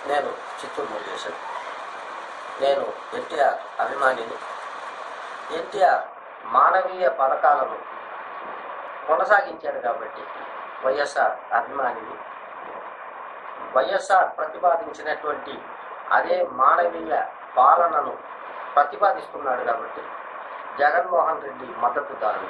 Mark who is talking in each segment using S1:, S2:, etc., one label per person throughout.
S1: నేను చిత్తూరు మురుగేశన్ నేను ఎన్టీఆర్ అభిమానిని ఎన్టీఆర్ మానవీయ పథకాలను కొనసాగించాడు కాబట్టి వైఎస్ఆర్ అభిమానిని వైఎస్ఆర్ ప్రతిపాదించినటువంటి అదే మానవీయ పాలనను ప్రతిపాదిస్తున్నాడు కాబట్టి జగన్మోహన్ రెడ్డి మద్దతుదారుని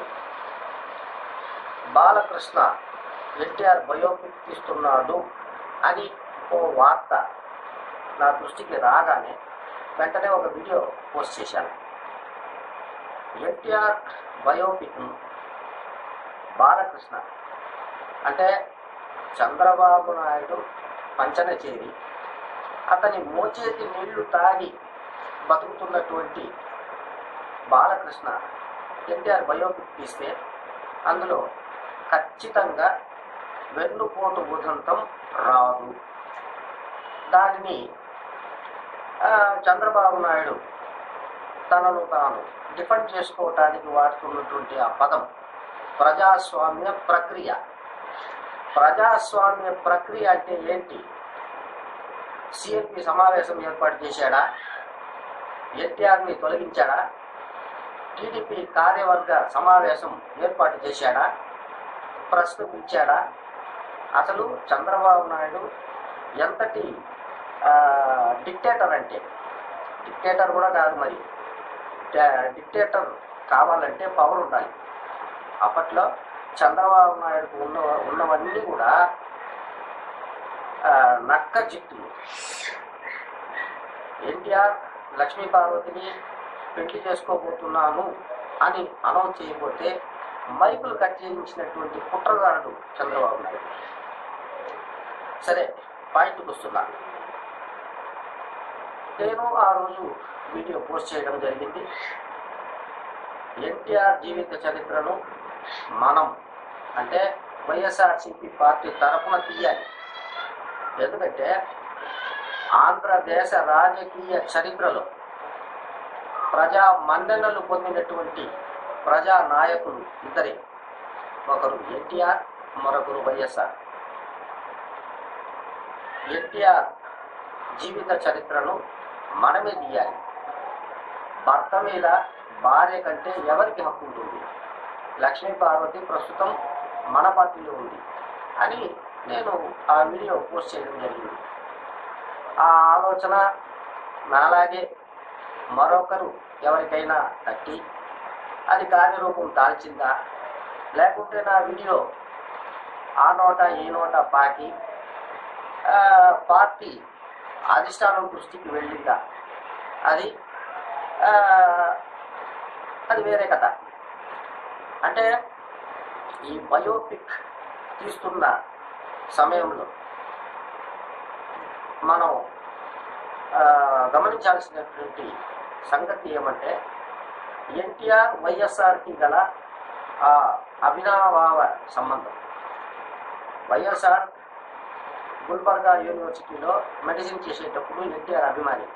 S1: బాలకృష్ణ ఎన్టీఆర్ బయోపిక్ తీస్తున్నాడు అని ఓ వార్త నా దృష్టికి రాగానే వెంటనే ఒక వీడియో పోస్ట్ చేశాను ఎన్టీఆర్ బయోపిక్ను బాలకృష్ణ అంటే చంద్రబాబు నాయుడు పంచన చేరి అతని మోచేతి నీళ్లు తాగి బతుకుతున్నటువంటి బాలకృష్ణ ఎన్టీఆర్ బయోపిక్ తీస్తే అందులో ఖచ్చితంగా వెన్నుపోటు ఉదంతం రాదు దానిని ఆ, చంద్రబాబు నాయుడు తనను తాను డిఫెండ్ చేసుకోవటానికి వాడుతున్నటువంటి ఆ పదం ప్రజాస్వామ్య ప్రక్రియ ప్రజాస్వామ్య ప్రక్రియ అంటే ఏంటి సిఎల్పి సమావేశం ఏర్పాటు చేశాడా ఎన్టీఆర్ని తొలగించాడా టీడీపీ కార్యవర్గ సమావేశం ఏర్పాటు చేశాడా ప్రశ్న పిలిచాడా అసలు చంద్రబాబు నాయుడు ఎంతటి ఆ, డిక్టేటర్ అంటే డిక్టేటర్ కూడా కాదు మరి డా- డిక్టేటర్ కావాలంటే పవర్ ఉండాలి అప్పట్లో చంద్రబాబు నాయుడుకు ఉన్న ఉన్నవన్నీ కూడా ఆ, నక్క జిత్తులు ఎన్టీఆర్ లక్ష్మీ పార్వతిని పెళ్లి చేసుకోబోతున్నాను అని అనౌన్స్ చేయబోతే మైకులు కట్ చేయించినటువంటి కుట్రదారుడు చంద్రబాబు నాయుడు సరే పాయింట్కి వస్తున్నాను నేను ఆ రోజు వీడియో పోస్ట్ చేయడం జరిగింది ఎన్టీఆర్ జీవిత చరిత్రను మనం అంటే వైఎస్ఆర్సీపీ పార్టీ తరఫున తీయాలి ఎందుకంటే ఆంధ్రదేశ రాజకీయ చరిత్రలో ప్రజా మన్ననలు పొందినటువంటి ప్రజా నాయకులు ఇద్దరే ఒకరు ఎన్టీఆర్ మరొకరు వైఎస్ఆర్ ఎన్టీఆర్ జీవిత చరిత్రను మనమే తీయాలి భర్త మీద భార్య కంటే ఎవరికి హక్కు ఉంటుంది లక్ష్మీ పార్వతి ప్రస్తుతం మన పార్టీలో ఉంది అని నేను ఆ వీడియో పోస్ట్ చేయడం జరిగింది ఆ ఆలోచన నాలాగే మరొకరు ఎవరికైనా తట్టి అది కార్యరూపం దాల్చిందా లేకుంటే నా వీడియో ఆ నోట ఈ నోట పాకి ఆ, పార్టీ అధిష్టానం దృష్టికి వెళ్ళిందా అది ఆ, అది వేరే కథ అంటే ఈ బయోపిక్ తీస్తున్న సమయంలో మనం ఆ, గమనించాల్సినటువంటి సంగతి ఏమంటే ఎన్టీఆర్ వైఎస్ఆర్కి గల ఆ అభినవావ సంబంధం వైఎస్ఆర్ గుల్బర్గా యూనివర్సిటీలో మెడిసిన్ చేసేటప్పుడు ఎన్టీఆర్ అభిమాని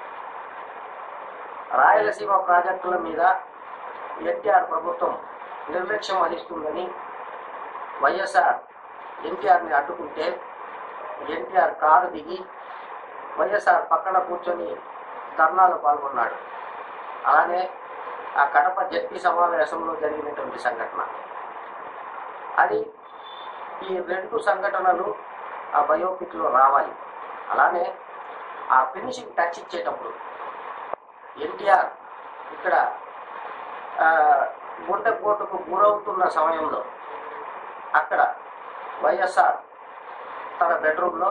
S1: రాయలసీమ ప్రాజెక్టుల మీద ఎన్టీఆర్ ప్రభుత్వం నిర్లక్ష్యం వహిస్తుందని వైఎస్ఆర్ ఎన్టీఆర్ని అడ్డుకుంటే ఎన్టీఆర్ కారు దిగి వైఎస్ఆర్ పక్కన కూర్చొని ధర్నాలో పాల్గొన్నాడు అలానే ఆ కడప జడ్పీ సమావేశంలో జరిగినటువంటి సంఘటన అది ఈ రెండు సంఘటనలు ఆ బయోపిక్లో రావాలి అలానే ఆ ఫినిషింగ్ టచ్ ఇచ్చేటప్పుడు ఎన్టీఆర్ ఇక్కడ ఆ, గుండెపోటుకు గురవుతున్న సమయంలో అక్కడ వైఎస్ఆర్ తన బెడ్రూమ్లో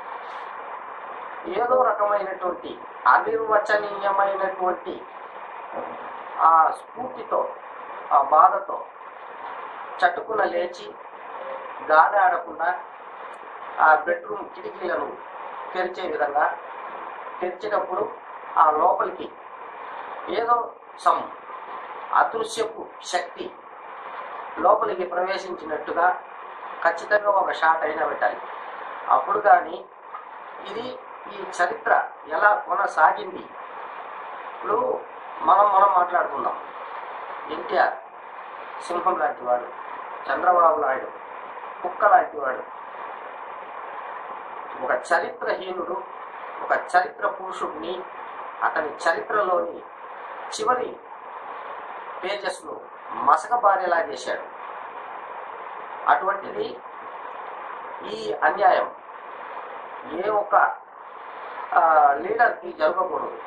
S1: ఏదో రకమైనటువంటి అనిర్వచనీయమైనటువంటి ఆ స్ఫూర్తితో ఆ బాధతో చటుకున లేచి గాలి ఆడకుండా ఆ బెడ్రూమ్ కిటికీలను తెరిచే విధంగా తెరిచినప్పుడు ఆ లోపలికి ఏదో సమ్ అదృశ్యపు శక్తి లోపలికి ప్రవేశించినట్టుగా ఖచ్చితంగా ఒక షాట్ అయినా పెట్టాలి అప్పుడు కానీ ఇది ఈ చరిత్ర ఎలా కొనసాగింది ఇప్పుడు మనం మనం మాట్లాడుకుందాం ఎన్టీఆర్ సింహం లాంటి వాడు చంద్రబాబు నాయుడు కుక్క లాంటి వాడు ఒక చరిత్రహీనుడు ఒక చరిత్ర పురుషుడిని అతని చరిత్రలోని చివరి పేజెస్ను మసకబారేలా చేశాడు అటువంటిది ఈ అన్యాయం ఏ ఒక్క ఆ, లీడర్కి జరగకూడదు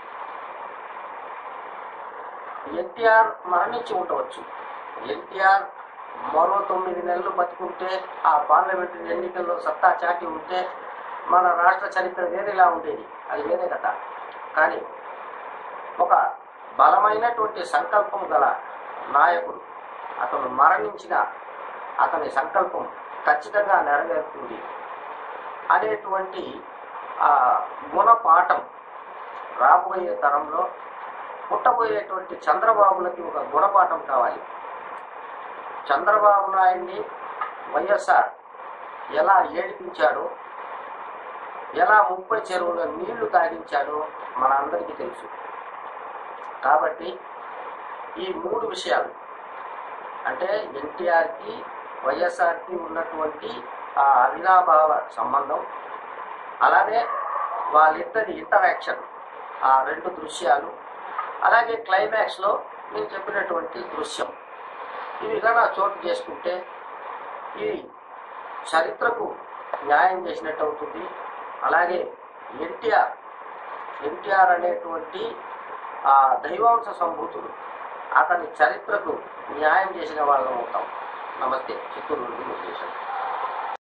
S1: ఎన్టీఆర్ మరణించి ఉండవచ్చు ఎన్టీఆర్ మరో తొమ్మిది నెలలు బతుకుంటే ఆ పార్లమెంటు ఎన్నికల్లో సత్తా చాటి ఉంటే మన రాష్ట్ర చరిత్ర వేరేలా ఉండేది అది వేరే కథ కానీ ఒక బలమైనటువంటి సంకల్పం గల నాయకుడు అతను మరణించిన అతని సంకల్పం ఖచ్చితంగా నెరవేరుతుంది అనేటువంటి ఆ గుణపాఠం రాబోయే తరంలో పుట్టబోయేటువంటి చంద్రబాబులకి ఒక గుణపాఠం కావాలి చంద్రబాబు నాయుడిని వైఎస్ఆర్ ఎలా ఏడిపించాడో ఎలా ముప్పై చెరువుల నీళ్లు తాగించాడో మన అందరికీ తెలుసు కాబట్టి ఈ మూడు విషయాలు అంటే ఎన్టీఆర్కి వైఎస్ఆర్కి ఉన్నటువంటి ఆ అవినాభావ సంబంధం అలాగే వాళ్ళిద్దరి ఇంటరాక్షన్ ఆ రెండు దృశ్యాలు అలాగే క్లైమాక్స్లో నేను చెప్పినటువంటి దృశ్యం ఇవి కన్నా చోటు చేసుకుంటే ఇది చరిత్రకు న్యాయం చేసినట్టు అవుతుంది అలాగే ఎన్టీఆర్ ఎన్టీఆర్ అనేటువంటి ఆ దైవాంశ సంభూతుడు అతని చరిత్రకు న్యాయం చేసిన వాళ్ళం అవుతాం నమస్తే చిత్తూరు నుండి ముఖేశ్వర్